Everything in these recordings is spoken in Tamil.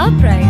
our pride.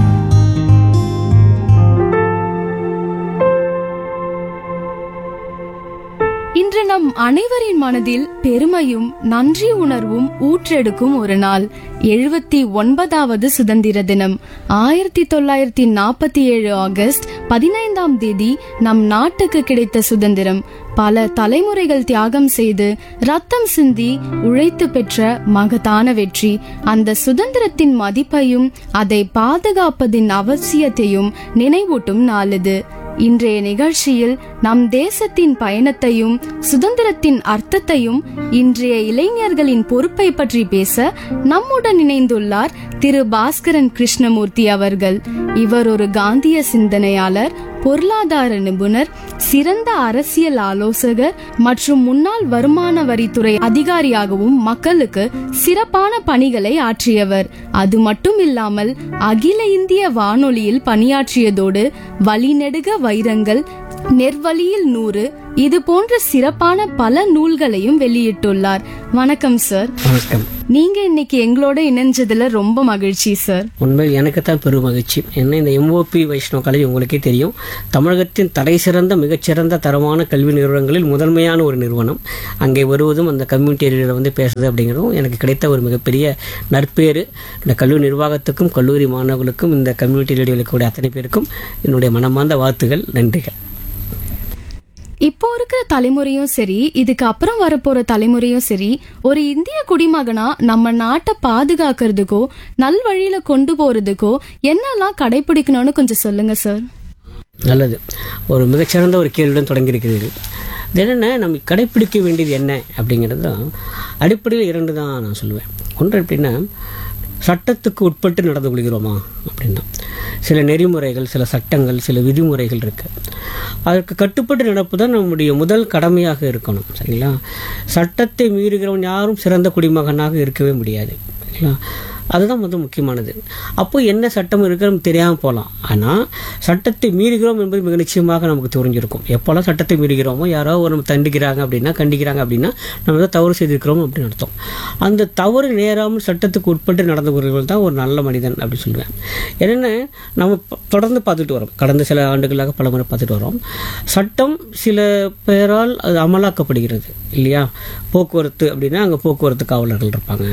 இன்று நம் அனைவரின் மனதில் பெருமையும் நன்றி உணர்வும் ஊற்றெடுக்கும் ஒரு நாள் எழுபத்தி ஒன்பதாவது சுதந்திர தினம் ஆயிரத்தி தொள்ளாயிரத்தி நாற்பத்தி ஏழு ஆகஸ்ட் பதினைந்தாம் தேதி நம் நாட்டுக்கு கிடைத்த சுதந்திரம் பல தலைமுறைகள் தியாகம் செய்து ரத்தம் சிந்தி உழைத்து பெற்ற மகத்தான வெற்றி அந்த சுதந்திரத்தின் மதிப்பையும் அதை பாதுகாப்பதின் அவசியத்தையும் நினைவூட்டும் நாள் இது இன்றைய நிகழ்ச்சியில் நம் தேசத்தின் பயணத்தையும் சுதந்திரத்தின் அர்த்தத்தையும் இன்றைய இளைஞர்களின் பொறுப்பை பற்றி பேச நம்முடன் இணைந்துள்ளார் திரு பாஸ்கரன் கிருஷ்ணமூர்த்தி அவர்கள் இவர் ஒரு காந்திய சிந்தனையாளர் பொருளாதார நிபுணர் சிறந்த அரசியல் ஆலோசகர் மற்றும் முன்னாள் வருமான வரித்துறை அதிகாரியாகவும் மக்களுக்கு சிறப்பான பணிகளை ஆற்றியவர் அது மட்டும் இல்லாமல் அகில இந்திய வானொலியில் பணியாற்றியதோடு வழிநெடுக வைரங்கள் நெர்வழியில் நூறு இது போன்ற சிறப்பான பல நூல்களையும் வெளியிட்டுள்ளார் வணக்கம் சார் வணக்கம் நீங்க இன்னைக்கு எங்களோட இணைஞ்சதுல ரொம்ப மகிழ்ச்சி சார் உண்மையில் எனக்கு தான் பெரும் மகிழ்ச்சி என்ன இந்த எம்ஓபி வைஷ்ணவ காலேஜ் உங்களுக்கே தெரியும் தமிழகத்தின் தடை சிறந்த மிகச்சிறந்த தரமான கல்வி நிறுவனங்களில் முதன்மையான ஒரு நிறுவனம் அங்கே வருவதும் அந்த கம்யூனிட்டி ஏரியாவில் வந்து பேசுறது அப்படிங்கிறதும் எனக்கு கிடைத்த ஒரு மிகப்பெரிய நற்பேறு இந்த கல்லூரி நிர்வாகத்துக்கும் கல்லூரி மாணவர்களுக்கும் இந்த கம்யூனிட்டி ரேடியோவில் கூடிய அத்தனை பேருக்கும் என்னுடைய மனமார்ந்த வாழ்த்துகள் நன்றிகள் இப்போ இருக்கிற தலைமுறையும் சரி இதுக்கு அப்புறம் வரப்போற தலைமுறையும் சரி ஒரு இந்திய குடிமகனா நம்ம நாட்டை பாதுகாக்கிறதுக்கோ நல்வழியில கொண்டு போறதுக்கோ என்னெல்லாம் கடைபிடிக்கணும்னு கொஞ்சம் சொல்லுங்க சார் நல்லது ஒரு மிகச்சிறந்த ஒரு கேள்வியுடன் தொடங்கியிருக்கிறீர்கள் இது என்னென்ன நம்ம கடைப்பிடிக்க வேண்டியது என்ன அப்படிங்கிறது தான் அடிப்படையில் இரண்டு தான் நான் சொல்லுவேன் ஒன்று எப்படின்னா சட்டத்துக்கு உட்பட்டு நடந்து கொள்கிறோமா அப்படின்னா சில நெறிமுறைகள் சில சட்டங்கள் சில விதிமுறைகள் இருக்கு அதற்கு கட்டுப்பட்டு நடப்பு தான் நம்முடைய முதல் கடமையாக இருக்கணும் சரிங்களா சட்டத்தை மீறுகிறவன் யாரும் சிறந்த குடிமகனாக இருக்கவே முடியாது சரிங்களா அதுதான் வந்து முக்கியமானது அப்போ என்ன சட்டம் இருக்கு நமக்கு தெரியாமல் போகலாம் ஆனால் சட்டத்தை மீறுகிறோம் என்பது மிக நிச்சயமாக நமக்கு தெரிஞ்சிருக்கும் எப்போல்லாம் சட்டத்தை மீறுகிறோமோ யாரோ ஒரு நம்ம தண்டிக்கிறாங்க அப்படின்னா கண்டிக்கிறாங்க அப்படின்னா நம்ம ஏதோ தவறு செய்திருக்கிறோம் அப்படின்னு அர்த்தம் அந்த தவறு நேராமல் சட்டத்துக்கு உட்பட்டு நடந்து கொள்கிறவர்கள் தான் ஒரு நல்ல மனிதன் அப்படின்னு சொல்லுவேன் என்னென்ன நம்ம ப- தொடர்ந்து பார்த்துட்டு வரோம் கடந்த சில ஆண்டுகளாக பல முறை பார்த்துட்டு வரோம் சட்டம் சில பேரால் அது அமலாக்கப்படுகிறது இல்லையா போக்குவரத்து அப்படின்னா அங்கே போக்குவரத்து காவலர்கள் இருப்பாங்க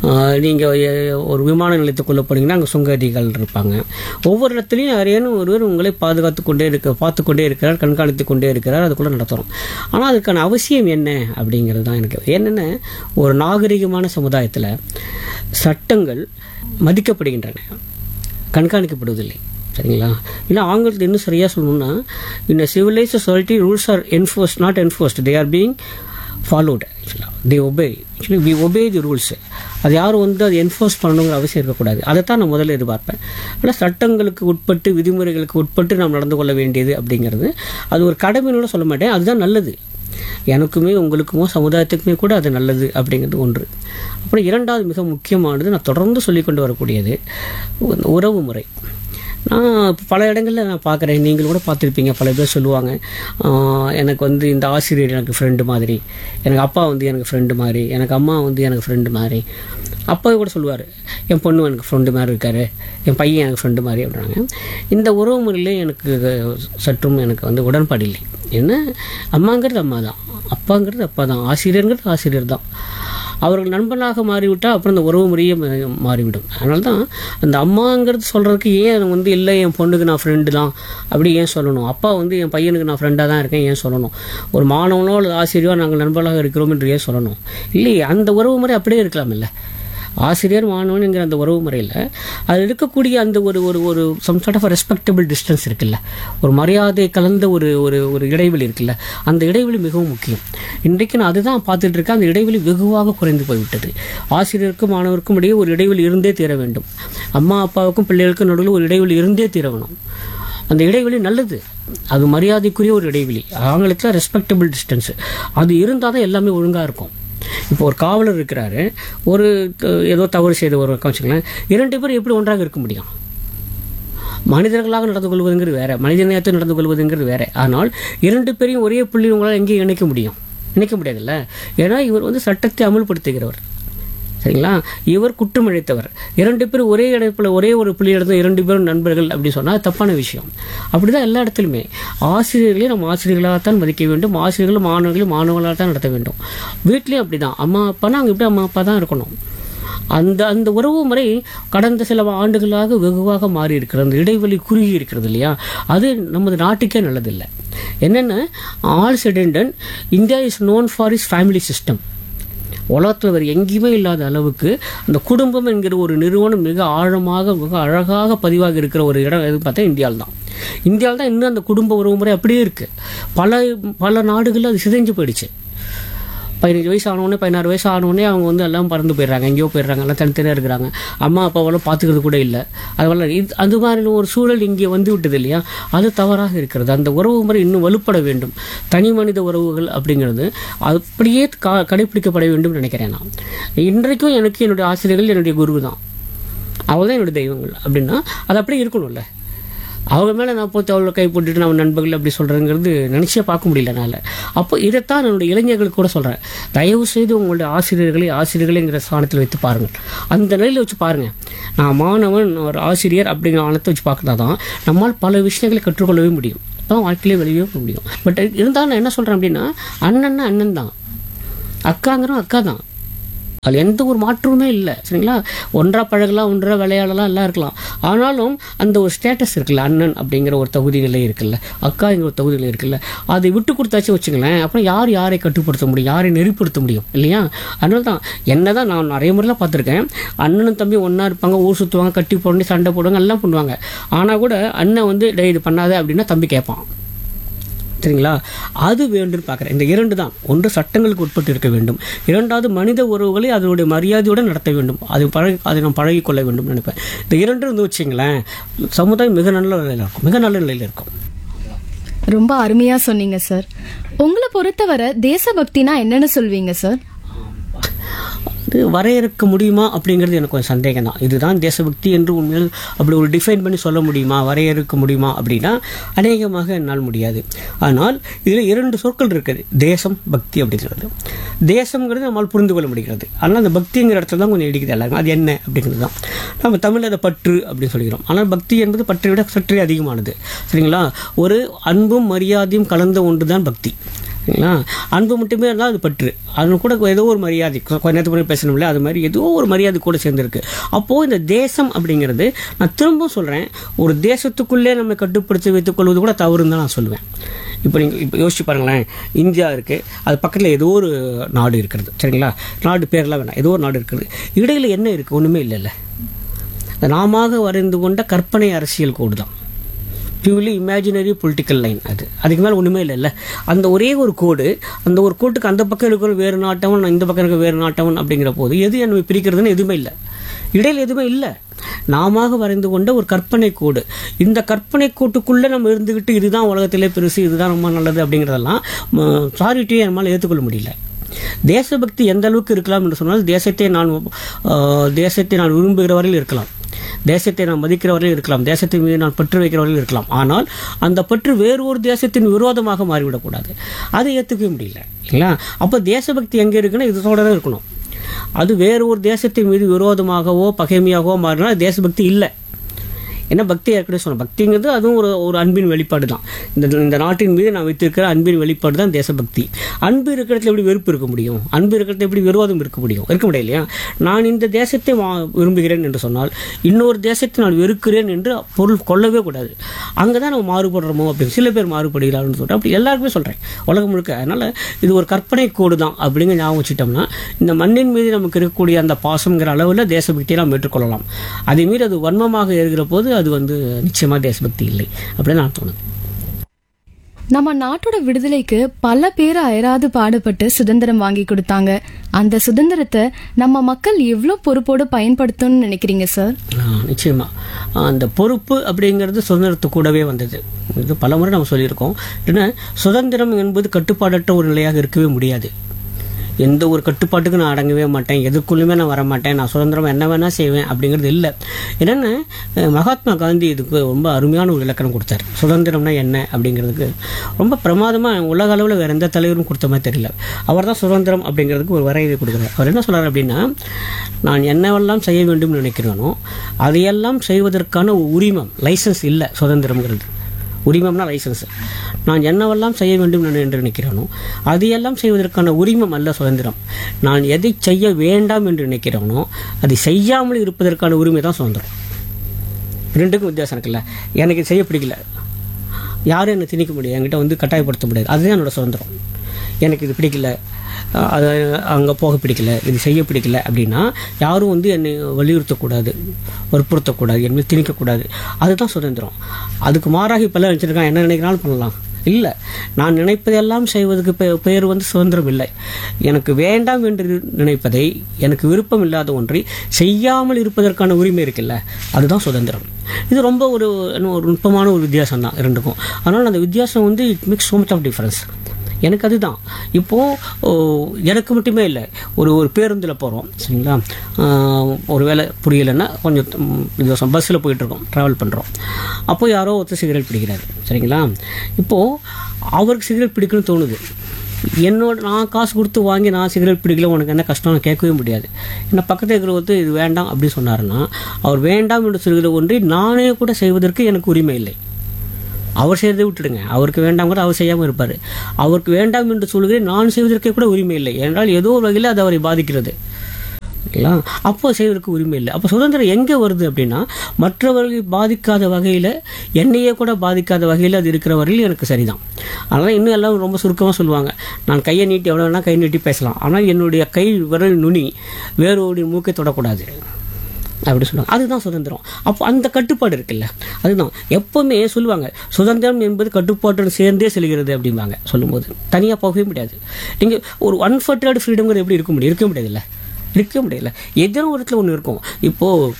நீங்கள் ஒரு விமான நிலையத்துக்குள்ளே போனீங்கன்னா அங்கே சுங்க அதிகாரிகள் இருப்பாங்க ஒவ்வொரு இடத்துலையும் யாரேனும் ஒருவர் உங்களை பாதுகாத்து கொண்டே இருக்க பார்த்து கொண்டே இருக்கிறார் கண்காணித்து கொண்டே இருக்கிறார் அதுக்குள்ளே நடத்துகிறோம் ஆனால் அதுக்கான அவசியம் என்ன அப்படிங்கிறது தான் எனக்கு என்னென்ன ஒரு நாகரிகமான சமுதாயத்தில் சட்டங்கள் மதிக்கப்படுகின்றன கண்காணிக்கப்படுவதில்லை சரிங்களா இல்லை ஆங்கிலத்தில் இன்னும் சரியாக சொல்லணும்னா இந்த civilised society rules are enforce not enforced they are being followed ஆக்சுவலாக they obey actually we obey the rules அது யாரும் வந்து அது என்ஃபோர்ஸ் பண்ணணுங்கிற அவசியம் இருக்கக்கூடாது அதை தான் நான் முதல்ல எதிர்பார்ப்பேன் ஆனால் சட்டங்களுக்கு உட்பட்டு விதிமுறைகளுக்கு உட்பட்டு நாம் நடந்து கொள்ள வேண்டியது அப்படிங்கிறது அது ஒரு கடமைன்னு சொல்ல மாட்டேன் அதுதான் நல்லது எனக்குமே உங்களுக்குமோ சமுதாயத்துக்குமே கூட அது நல்லது அப்படிங்கிறது ஒன்று அப்புறம் இரண்டாவது மிக முக்கியமானது நான் தொடர்ந்து சொல்லிக்கொண்டு வரக்கூடியது உறவு முறை நான் இப்ப பல இடங்களில் நான் பார்க்குறேன் நீங்கள் கூட பார்த்துருப்பீங்க பல பேர் சொல்லுவாங்க ஆஹ் எனக்கு வந்து இந்த ஆசிரியர் எனக்கு ஃப்ரெண்டு மாதிரி எனக்கு அப்பா வந்து எனக்கு ஃப்ரெண்டு மாதிரி எனக்கு அம்மா வந்து எனக்கு ஃப்ரெண்டு மாதிரி அப்பா கூட சொல்லுவார் என் பொண்ணு எனக்கு ஃப்ரெண்டு மாதிரி இருக்காரு என் பையன் எனக்கு ஃப்ரெண்டு மாதிரி அப்படின்னாங்க இந்த உறவு முறையிலே எனக்கு சற்றும் எனக்கு வந்து உடன்பாடு இல்லை என்ன அம்மாங்கிறது அம்மா தான் அப்பாங்கிறது அப்பா தான் ஆசிரியருங்கிறது ஆசிரியர் தான் அவர்கள் நண்பனாக மாறிவிட்டால் அப்புறம் அந்த உறவு முறையே மா- மாறிவிடும் அதனால தான் அந்த அம்மாங்கிறது சொல்கிறதுக்கு ஏன் வந்து இல்லை என் பொண்ணுக்கு நான் ஃப்ரெண்டு தான் அப்படி ஏன் சொல்லணும் அப்பா வந்து என் பையனுக்கு நான் ஃப்ரெண்டாக தான் இருக்கேன் ஏன் சொல்லணும் ஒரு மாணவனோ அல்லது ஆசிரியரோ நாங்கள் நண்பர்களாக இருக்கிறோம் என்று ஏன் சொல்லணும் இல்லையே அந்த உறவு முறை அப்படியே இருக்கலாம் இல்லை ஆசிரியர் மாணவன் என்கிற அந்த உறவு முறையில் அது இருக்கக்கூடிய அந்த ஒரு ஒரு ஒரு some sort of respectable distance இருக்குல்ல ஒரு மரியாதை கலந்த ஒரு ஒரு ஒரு இடைவெளி இருக்குல்ல அந்த இடைவெளி மிகவும் முக்கியம் இன்றைக்கு நான் அதுதான் பார்த்துட்டு இருக்கேன் அந்த இடைவெளி வெகுவாக குறைந்து போய்விட்டது ஆசிரியருக்கும் மாணவருக்கும் இடையே ஒரு இடைவெளி இருந்தே தீர வேண்டும் அம்மா அப்பாவுக்கும் பிள்ளைகளுக்கும் நடுவில் ஒரு இடைவெளி இருந்தே தீர வேணும் அந்த இடைவெளி நல்லது அது மரியாதைக்குரிய ஒரு இடைவெளி ஆங்கிலத்தில் ரெஸ்பெக்டபிள் டிஸ்டன்ஸ் அது இருந்தால் தான் எல்லாமே ஒழுங்காக இருக்கும் இப்போ ஒரு காவலர் இருக்கிறாரு ஒரு அஹ், ஏதோ தவறு செய்த ஒரு வச்சுக்கலாம் இரண்டு பேர் எப்படி ஒன்றாக இருக்க முடியும் மனிதர்களாக நடந்து கொள்வதுங்கிறது வேற மனிதநேயத்தை நடந்து கொள்வதுங்கிறது வேற ஆனால் இரண்டு பேரையும் ஒரே புள்ளி உங்களால் எங்கேயும் இணைக்க முடியும் இணைக்க முடியாதுல்ல ஏன்னா இவர் வந்து சட்டத்தை அமல்படுத்துகிறவர் சரிங்களா இவர் குற்றம் இழைத்தவர் இரண்டு பேர் ஒரே இடத்துல ஒரே ஒரு புள்ளி இடத்துல இரண்டு பேரும் நண்பர்கள் அப்படி சொன்னால் தப்பான விஷயம் அப்படிதான் எல்லா இடத்துலையுமே ஆசிரியர்களையும் நம்ம ஆசிரியர்களாகத்தான் மதிக்க வேண்டும் ஆசிரியர்களும் மாணவர்களையும் மாணவர்களாக தான் நடத்த வேண்டும் வீட்லேயும் அப்படிதான் அம்மா அப்பானா அங்கே எப்படி அம்மா அப்பா தான் இருக்கணும் அந்த அந்த உறவு முறை கடந்த சில ஆண்டுகளாக வெகுவாக மாறி இருக்கிறது அந்த இடைவெளி குறுகி இருக்கிறது இல்லையா அது நமது நாட்டுக்கே நல்லதில்லை என்னென்ன all said and done India is known for its family system உலகத்தில் வேறு எங்கேயுமே இல்லாத அளவுக்கு அந்த குடும்பம் என்கிற ஒரு நிறுவனம் மிக ஆழமாக மிக அழகாக பதிவாக இருக்கிற ஒரு இடம் எது பார்த்தா இந்தியாவில் தான் இந்தியாவில் தான் இன்னும் அந்த குடும்ப உறவு முறை அப்படியே இருக்குது பல பல நாடுகளில் அது சிதைஞ்சு போயிடுச்சு பதினஞ்சு வயசு ஆனவுடனே பதினாறு வயசு ஆனவுடனே அவங்க வந்து எல்லாம் பறந்து போயிடுறாங்க எங்கேயோ போயிடுறாங்க எல்லாம் தனித்தனியாக இருக்கிறாங்க அம்மா அப்பாவெல்லாம் பார்த்துக்கிறது கூட இல்லை அதெல்லாம் இது அது மாதிரி ஒரு சூழல் இங்கே வந்து விட்டது இல்லையா அது தவறாக இருக்கிறது அந்த உறவு முறை இன்னும் வலுப்பட வேண்டும் தனி மனித உறவுகள் அப்படிங்கிறது அப்படியே கா கடைப்பிடிக்கப்பட வேண்டும் நினைக்கிறேன் நான் இன்றைக்கும் எனக்கு என்னுடைய ஆசிரியர்கள் என்னுடைய குரு தான் அவங்க தான் என்னுடைய தெய்வங்கள் அப்படின்னா அது அப்படியே இருக்கணும்ல அவங்க மேலே நான் போய் அவளை கை போட்டுட்டு நம்ம நண்பர்கள் அப்படி சொல்கிறேங்கிறது நினச்சே பார்க்க முடியல என்னால் அப்போ இதைத்தான் என்னுடைய இளைஞர்களுக்கு கூட சொல்கிறேன் தயவு செய்து உங்களுடைய ஆசிரியர்களை ஆசிரியர்களைங்கிற ஸ்தானத்தில் வைத்து பாருங்கள் அந்த நிலையில் வச்சு பாருங்கள் நான் மாணவன் நான் ஒரு ஆசிரியர் அப்படிங்கிற ஆனத்தை வச்சு பார்க்குறதா தான் நம்மால் பல விஷயங்களை கற்றுக்கொள்ளவே முடியும் அப்போ வாழ்க்கையிலே வெளியே போக முடியும் பட் இருந்தாலும் நான் என்ன சொல்கிறேன் அப்படின்னா அண்ணன்னா அண்ணன் தான் அக்காங்கிறோம் அக்கா தான் அதில் எந்த ஒரு மாற்றமுமே இல்லை சரிங்களா ஒன்றா பழகலாம் ஒன்றா விளையாடலாம் எல்லாம் இருக்கலாம் ஆனாலும் அந்த ஒரு ஸ்டேட்டஸ் இருக்குல்ல அண்ணன் அப்படிங்கிற ஒரு தகுதி நிலை இருக்குல்ல அக்காங்கிற ஒரு தகுதி நிலை இருக்குல்ல அதை விட்டு கொடுத்தாச்சும் வச்சுங்களேன் அப்புறம் யார் யாரை கட்டுப்படுத்த முடியும் யாரை நெறிப்படுத்த முடியும் இல்லையா அதனால தான் என்ன தான் நான் நிறைய முறையில் பார்த்துருக்கேன் அண்ணனும் தம்பி ஒன்றா இருப்பாங்க ஊர் சுற்றுவாங்க கட்டி போடணும் சண்டை போடுவாங்க எல்லாம் பண்ணுவாங்க ஆனால் கூட அண்ணன் வந்து டேய் இது பண்ணாத அப்படின்னா தம்பி கேட்பான் சரிங்களா அது வேண்டும் பார்க்குறேன் இந்த இரண்டு தான் ஒன்று சட்டங்களுக்கு உட்பட்டு இருக்க வேண்டும் இரண்டாவது மனித உறவுகளை அதனுடைய மரியாதையுடன் நடத்த வேண்டும் அது பழகி அதை நாம் பழகிக் கொள்ள வேண்டும் நினைப்பேன் இந்த இரண்டு இருந்து வச்சிங்களேன் சமுதாயம் மிக நல்ல நிலையில் இருக்கும் மிக நல்ல நிலையில் இருக்கும் ரொம்ப அருமையா சொன்னீங்க சார் உங்களை பொறுத்தவரை தேசபக்தினா என்னன்னு சொல்வீங்க சார் அது வரையறுக்க முடியுமா அப்படிங்கிறது எனக்கு கொஞ்சம் சந்தேகம் தான் இதுதான் தேசபக்தி என்று உண்மையில் அப்படி ஒரு டிஃபைன் பண்ணி சொல்ல முடியுமா வரையறுக்க முடியுமா அப்படின்னா அநேகமாக என்னால் முடியாது ஆனால் இதில் இரண்டு சொற்கள் இருக்குது தேசம் பக்தி அப்படிங்கிறது தேசம்ங்கிறது நம்மால் புரிந்து கொள்ள முடிகிறது ஆனால் அந்த பக்திங்கிற இடத்துல தான் கொஞ்சம் இடிக்குது எல்லாருக்கும் அது என்ன அப்படிங்கிறது தான் நம்ம தமிழில் அதை பற்று அப்படின்னு சொல்லிக்கிறோம் ஆனால் பக்தி என்பது பற்றை விட சற்றே அதிகமானது சரிங்களா ஒரு அன்பும் மரியாதையும் கலந்த ஒன்று தான் பக்தி சரிங்களா அன்பு மட்டுமே இருந்தால் அது பற்று அது கூட ஏதோ ஒரு மரியாதை கொ- கொஞ்ச நேரத்துக்கு முன்னாடி பேசணும்ல அது மாதிரி ஏதோ ஒரு மரியாதை கூட சேர்ந்துருக்கு அப்போது இந்த தேசம் அப்படிங்கிறது நான் திரும்பவும் சொல்கிறேன் ஒரு தேசத்துக்குள்ளே நம்ம கட்டுப்படுத்தி வைத்துக் கொள்வது கூட தவறுன்னு தான் நான் சொல்லுவேன் இப்போ நீங்கள் இப்போ யோசிச்சு பாருங்களேன் இந்தியா இருக்குது அது பக்கத்தில் ஏதோ ஒரு நாடு இருக்கிறது சரிங்களா நாடு பேர்லாம் வேணாம் ஏதோ ஒரு நாடு இருக்குது இடையில என்ன இருக்குது ஒன்றுமே இல்லைல்ல இந்த நாமாக வரைந்து கொண்ட கற்பனை அரசியல் கோடு தான் பியூர்லி இமேஜினரி பொலிட்டிக்கல் லைன் அது அதுக்கு மேலே ஒன்றுமே இல்லைல்ல அந்த ஒரே ஒரு கோடு அந்த ஒரு கோட்டுக்கு அந்த பக்கம் இருக்கிற வேறு நாட்டவன் இந்த பக்கம் இருக்கிற வேறு நாட்டவன் அப்படிங்கிற போது எது என்னை பிரிக்கிறதுன்னு எதுவுமே இல்லை இடையில எதுவுமே இல்லை நாம வரைந்து கொண்ட ஒரு கற்பனை கோடு இந்த கற்பனை கோட்டுக்குள்ளே நம்ம இருந்துக்கிட்டு இதுதான் உலகத்திலே பெருசு இதுதான் ரொம்ப நல்லது அப்படிங்கிறதெல்லாம் சாரிட்டியை நம்மளால் ஏற்றுக்கொள்ள முடியல தேசபக்தி எந்த அளவுக்கு இருக்கலாம் என்று சொன்னால் தேசத்தை நான் ஆஹ், தேசத்தை நான் விரும்புகிற வரையில் இருக்கலாம் தேசத்தை நான் மதிக்கிற வரையில் இருக்கலாம் தேசத்தின் மீது நான் பற்று வைக்கிற வரையில் இருக்கலாம் ஆனால் அந்த பற்று வேறு ஒரு தேசத்தின் விரோதமாக மாறிவிடக்கூடாது அதை ஏற்றுக்கவே முடியல இல்லைங்களா அப்போ தேசபக்தி எங்கே இருக்குன்னா இதோட தான் இருக்கணும் அது வேறு ஒரு தேசத்தின் மீது விரோதமாகவோ பகைமையாகவோ மாறினா அது தேசபக்தி இல்லை ஏன்னா பக்தி ஏற்கனவே சொன்னேன் பக்திங்கிறது அதுவும் ஒரு ஒரு அன்பின் வெளிப்பாடு தான் இந்த இந்த நாட்டின் மீது நான் வைத்திருக்கிற அன்பின் வெளிப்பாடு தான் தேசபக்தி அன்பு இருக்கிற இடத்துல எப்படி வெறுப்பு இருக்க முடியும் அன்பு இருக்கிற இடத்துல எப்படி விரோதம் இருக்க முடியும் இருக்க முடியாது இல்லையா நான் இந்த தேசத்தை வா- விரும்புகிறேன் என்று சொன்னால் இன்னொரு தேசத்தை நான் வெறுக்கிறேன் என்று பொருள் கொள்ளவே கூடாது அங்கே தான் நம்ம மாறுபடுறோமோ அப்படின்னு சில பேர் மாறுபடுகிறார்கள் சொல்கிறேன் அப்படி எல்லாருக்குமே சொல்கிறேன் உலகம் முழுக்க அதனால் இது ஒரு கற்பனை கோடு தான் அப்படிங்க ஞாபகம் வச்சுட்டோம்னா இந்த மண்ணின் மீது நமக்கு இருக்கக்கூடிய அந்த பாசம்ங்கிற அளவில் தேசபக்தியை நாம் ஏற்றுக்கொள்ளலாம் அதே மீறி அது வன்மமாக ஏறுகிற போது அது வந்து நிச்சயமாக தேசபக்தி இல்லை அப்படின்னு நான் தோணுது நம்ம நாட்டோட விடுதலைக்கு பல பேர் அயராது பாடுபட்டு சுதந்திரம் வாங்கி கொடுத்தாங்க அந்த சுதந்திரத்தை நம்ம மக்கள் எவ்வளோ பொறுப்போடு பயன்படுத்தணும்னு நினைக்கிறீங்க சார் ஆ, நிச்சயமா ஆ, அந்த பொறுப்பு அப்படிங்கிறது சுதந்திரத்து கூடவே வந்தது இது பலமுறை நம்ம சொல்லியிருக்கோம் ஏன்னா சுதந்திரம் என்பது கட்டுப்பாடற்ற ஒரு நிலையாக இருக்கவே முடியாது எந்த ஒரு கட்டுப்பாட்டுக்கும் நான் அடங்கவே மாட்டேன் எதுக்குள்ளுமே நான் வர மாட்டேன் நான் சுதந்திரம் என்ன வேணா செய்வேன் அப்படிங்கிறது இல்லை என்னென்ன அஹ், மகாத்மா காந்தி இதுக்கு ரொம்ப அருமையான ஒரு இலக்கணம் கொடுத்தார் சுதந்திரம்னா என்ன அப்படிங்கிறதுக்கு ரொம்ப பிரமாதமாக உலக அளவில் வேற எந்த தலைவரும் கொடுத்த மாதிரி தெரியல அவர் தான் சுதந்திரம் அப்படிங்கிறதுக்கு ஒரு வரையறை கொடுக்குறார் அவர் என்ன சொல்றாரு அப்படின்னா நான் என்னவெல்லாம் செய்ய வேண்டும் நினைக்கிறேனோ அதையெல்லாம் செய்வதற்கான உரிமம் லைசன்ஸ் இல்லை சுதந்திரம்ங்கிறது உரிமம்னா லைசன்ஸ் நான் என்னவெல்லாம் செய்ய வேண்டும் என்று என்று நினைக்கிறேனோ அதையெல்லாம் செய்வதற்கான உரிமம் அல்ல சுதந்திரம் நான் எதை செய்ய வேண்டாம் என்று நினைக்கிறேனோ அதை செய்யாமல் இருப்பதற்கான உரிமை தான் சுதந்திரம் ரெண்டுக்கும் வித்தியாசம் இருக்குல்ல எனக்கு இது செய்ய பிடிக்கல யாரும் என்னை திணிக்க முடியாது என்கிட்ட வந்து கட்டாயப்படுத்த முடியாது அதுதான் என்னோட சுதந்திரம் எனக்கு இது பிடிக்கல அஹ் அது அங்கே போக பிடிக்கல இது செய்ய பிடிக்கல அப்படின்னா யாரும் வந்து என்னை வலியுறுத்தக்கூடாது வற்புறுத்தக்கூடாது என் மீது திணிக்கக்கூடாது அதுதான் சுதந்திரம் அதுக்கு மாறாக இப்போல்லாம் வச்சுருக்கான் என்ன நினைக்கிறாலும் பண்ணலாம் இல்லை நான் நினைப்பதெல்லாம் செய்வதற்கு பெ- பெயர் வந்து சுதந்திரம் இல்லை எனக்கு வேண்டாம் என்று நினைப்பதை எனக்கு விருப்பம் இல்லாத ஒன்றை செய்யாமல் இருப்பதற்கான உரிமை இருக்குல்ல அதுதான் சுதந்திரம் இது ரொம்ப ஒரு என்ன ஒரு நுட்பமான ஒரு வித்தியாசம் தான் இரண்டுக்கும் அதனால் அந்த வித்தியாசம் வந்து it makes so much of difference எனக்கு அதுதான் இப்போது எனக்கு மட்டுமே இல்லை ஒரு ஒரு பேருந்தில் போகிறோம் சரிங்களா ஆஹ், ஒரு வேளை புரியலைன்னா கொஞ்சம் ம், இதுவசம் பஸ்ஸில் போயிட்டுருக்கோம் ட்ராவல் பண்ணுறோம் அப்போ யாரோ ஒருத்தர் சிகரெட் பிடிக்கிறாரு சரிங்களா இப்போது அவருக்கு சிகரெட் பிடிக்கணும்னு தோணுது என்னோட நான் காசு கொடுத்து வாங்கி நான் சிகரெட் பிடிக்கல உனக்கு என்ன கஷ்டம் கேட்கவே முடியாது என்ன பக்கத்தில் இருக்கிற ஒருத்தர் இது வேண்டாம் அப்படின்னு சொன்னாருன்னா அவர் வேண்டாம் என்று சொல்கிற ஒன்றை நானே கூட செய்வதற்கு எனக்கு உரிமை இல்லை அவர் செய்யறதை விட்டுடுங்க அவருக்கு வேண்டாம் கூட அவர் செய்யாமல் இருப்பார் அவருக்கு வேண்டாம் என்று சொல்கிறேன் நான் செய்வதற்கே கூட உரிமை இல்லை என்றால் ஏதோ ஒரு வகையில் அது அவரை பாதிக்கிறது இல்லைங்களா அப்போ செய்வதற்கு உரிமை இல்லை அப்போ சுதந்திரம் எங்கே வருது அப்படின்னா மற்றவர்களை பாதிக்காத வகையில் என்னையே கூட பாதிக்காத வகையில் அது இருக்கிற வரையில் எனக்கு சரிதான் அதனால் இன்னும் எல்லாம் ரொம்ப சுருக்கமாக சொல்லுவாங்க நான் கையை நீட்டி எவ்வளோ வேணால் கை நீட்டி பேசலாம் ஆனால் என்னுடைய கை விரல் நுனி வேறோடைய மூக்கை தொடக்கூடாது அப்படி சொல்லுவாங்க அதுதான் சுதந்திரம் அப்போ அந்த கட்டுப்பாடு இருக்குல்ல அதுதான் எப்பவுமே சொல்லுவாங்க சுதந்திரம் என்பது கட்டுப்பாட்டுடன் சேர்ந்தே செல்கிறது அப்படிம்பாங்க சொல்லும்போது தனியாக போகவே முடியாது நீங்கள் ஒரு அன்ஃபர்டட் ஃப்ரீடம்ங்கிறது எப்படி இருக்க முடியும் இருக்க முடியாதுல்ல இருக்க முடியல ஏதோ ஒரு இடத்துல ஒன்று இருக்கும் இப்போது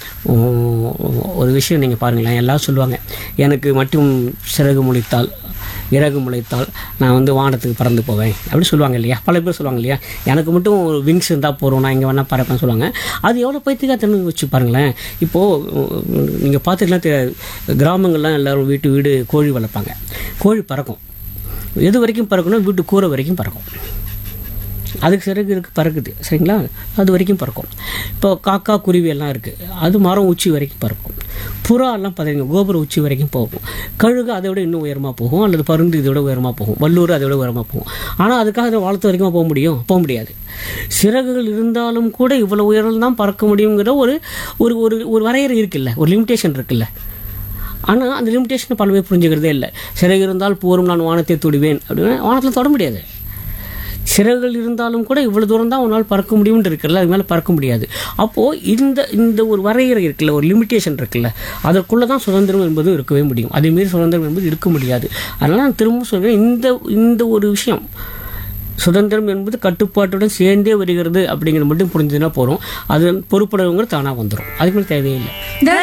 ஒரு விஷயம் நீங்கள் பாருங்களேன் எல்லாம் சொல்லுவாங்க எனக்கு மட்டும் சிறகு முளைத்தால் இறகு முளைத்தால் நான் வந்து வானத்துக்கு பறந்து போவேன் அப்படி சொல்லுவாங்க இல்லையா பல பேர் சொல்லுவாங்க இல்லையா எனக்கு மட்டும் ஒரு விங்ஸ் இருந்தால் போகிறோம் நான் இங்கே வேணால் பறப்பேன்னு சொல்லுவாங்க அது எவ்வளோ பைத்தியக்கா தண்ணி வச்சு பாருங்களேன் இப்போது நீங்கள் பார்த்துக்கலாம் தெரியாது கிராமங்கள்லாம் எல்லோரும் வீட்டு வீடு கோழி வளர்ப்பாங்க கோழி பறக்கும் எது வரைக்கும் பறக்கணும் வீட்டு கூரை வரைக்கும் பறக்கும் அதுக்கு சிறகு இருக்கு பறக்குது சரிங்களா அது வரைக்கும் பறக்கும் இப்போ காக்கா குருவி எல்லாம் இருக்குது அது மரம் உச்சி வரைக்கும் பறக்கும் புறா எல்லாம் பார்த்தீங்க கோபுர உச்சி வரைக்கும் போகும் கழுகு அதை விட இன்னும் உயரமாக போகும் அல்லது பருந்து இதை விட உயரமாக போகும் வல்லூர் அதை விட உயரமாக போகும் ஆனால் அதுக்காக அதை வாழ்த்து வரைக்கும் போக முடியும் போக முடியாது சிறகுகள் இருந்தாலும் கூட இவ்வளோ உயரம் தான் பறக்க முடியுங்கிற ஒரு ஒரு ஒரு ஒரு வரையறை இருக்குல்ல ஒரு லிமிட்டேஷன் இருக்குல்ல ஆனால் அந்த லிமிட்டேஷனை பல பேர் புரிஞ்சுக்கிறதே இல்லை சிறகு இருந்தால் போரும் நான் வானத்தை தொடுவேன் அப்படின்னா வானத்தில் தொட முடியாது சிறகுகள் இருந்தாலும் கூட இவ்வளவு தூரம் தான் உன்னால் பறக்க முடியும்னு இருக்குல்ல அது மேலே பறக்க முடியாது அப்போது இந்த இந்த ஒரு வரையறை இருக்குல்ல ஒரு லிமிட்டேஷன் இருக்குல்ல அதற்குள்ளே தான் சுதந்திரம் என்பது இருக்கவே முடியும் அதே மாரி சுதந்திரம் என்பது இருக்க முடியாது அதனால் நான் திரும்ப சொல்கிறேன் இந்த இந்த ஒரு விஷயம் சுதந்திரம் என்பது கட்டுப்பாட்டுடன் சேர்ந்தே வருகிறது அப்படிங்கிறது மட்டும் புரிஞ்சதுன்னா போகிறோம் அது பொறுப்படுறவங்க தானாக வந்துடும் அதுக்கு மேலே தேவையே இல்லை